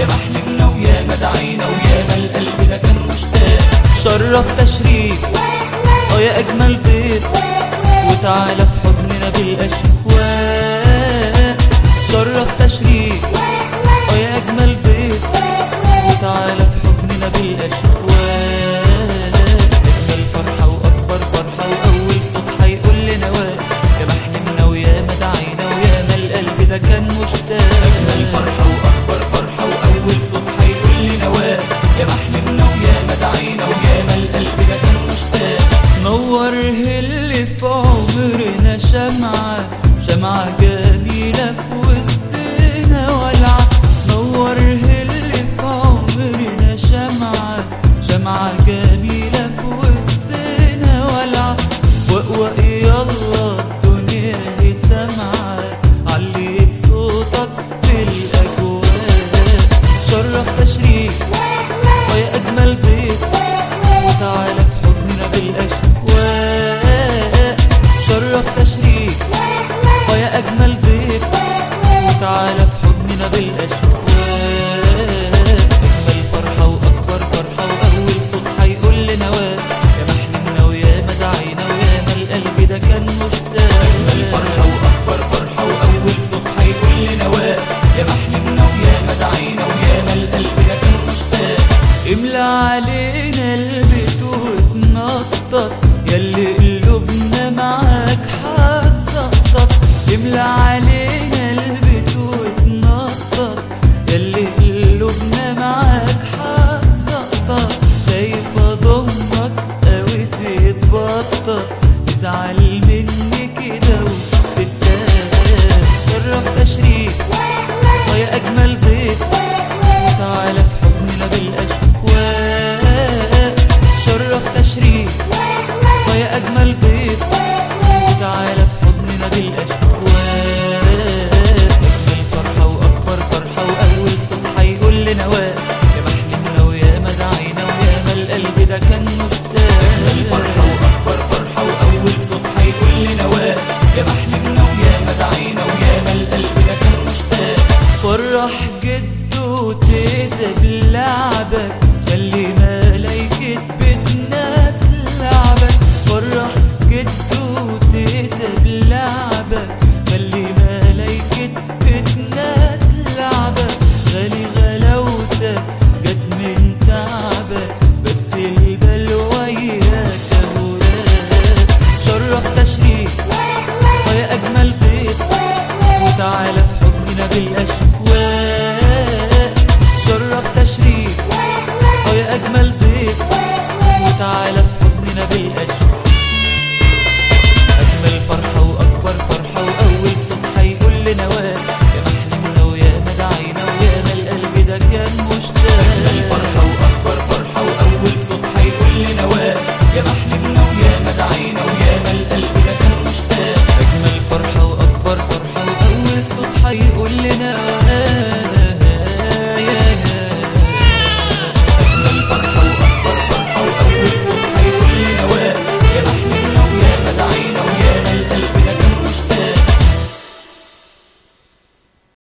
يا محلمنا ويا مدعينا ويا ما القلب ده كان مشتاق شرف تشريف اه يا اجمل ضيف وتعالى في حضننا بالاشواق شرف تشريف اه يا اجمل ضيف وتعالى في حضننا بالاشواق اجمل فرحه واكبر فرحه واول صوت هيقول لنا واه يا محلمنا ويا مدعينا ويا ما القلب ده كان مشتاق اجمل فرحه واكبر فرحه واول صوت هيقول لنا واه يا محلمنا ويا مدعينا ويا ما القلب ده كان مشتاق نور اللي في عمرنا شمعة شمعة جميلة في وسطنا ولعة نور اللي في عمرنا شمعة شمعة جميلة في وسطنا ولعة وقوق يلا الدنيا هي سامعة علي بصوتك في الأجواء شرف تشريف ويا أجمل ضيف وتعالى في حضننا بالأشواق شرف تشريف ويا أجمل ضيف وتعالى في حضننا بالأشواق أجمل فرحة وأكبر فرحة وأول صوت هيقول لنا واه يا محلمنا ويا مدعينا ويا ما القلب ده كان مشتاق أجمل فرحة وأكبر فرحة وأول صوت هيقول لنا واه يا محلمنا ويا مدعينا ويا ما القلب ده كان مشتاق املى علينا البيت وتنطط ياللي قلوبنا معاك هتسقط املى علينا البيت وتنطط ياللي قلوبنا معاك هتسقط خايف اضمك اوي تتبطل تزعل مني كده وتستاهل شرف تشريف ويا اجمل ضيف تعالى في حضننا بالاشواق شرف تشريف ويا اجمل ضيف تعالى في حضننا بالاشواق اجمل فرحه واكبر فرحه واول صوت هيقول لنا واه يا محلمنا ويا مدعينا ويا ما القلب ده كان مشتاق اجمل فرحه واكبر فرحه واول صوت هيقول لنا واه يا محلمنا ويا مدعينا ويا ما القلب ده كان مشتاق فرح جده وتيتا بلعبك خلي ملايكة بيتنا تلعبك فرح جده وتيتا بلعبك خلي ملايكة بيتنا تلعبك غالي غلاوتك جت من تعبك بس البلوى وياك هوراك شرف تشريف ويا أجمل ضيف وتعالى في حضننا بالأشواق شرف تشريف ويا أجمل ضيف وتعالى في حضننا بالأشواق أجمل فرحة وأكبر فرحة وأول صوت هيقول لنا واه يا محلمنا ويا مدعينا ويا ما القلب ده كان مشتاق أجمل فرحة وأكبر فرحة وأول صوت هيقول لنا واه يا محلمنا ويا مدعينا ويا ما القلب ده كان مشتاق أجمل فرحة وأكبر فرحة وأول صوت هيقول لنا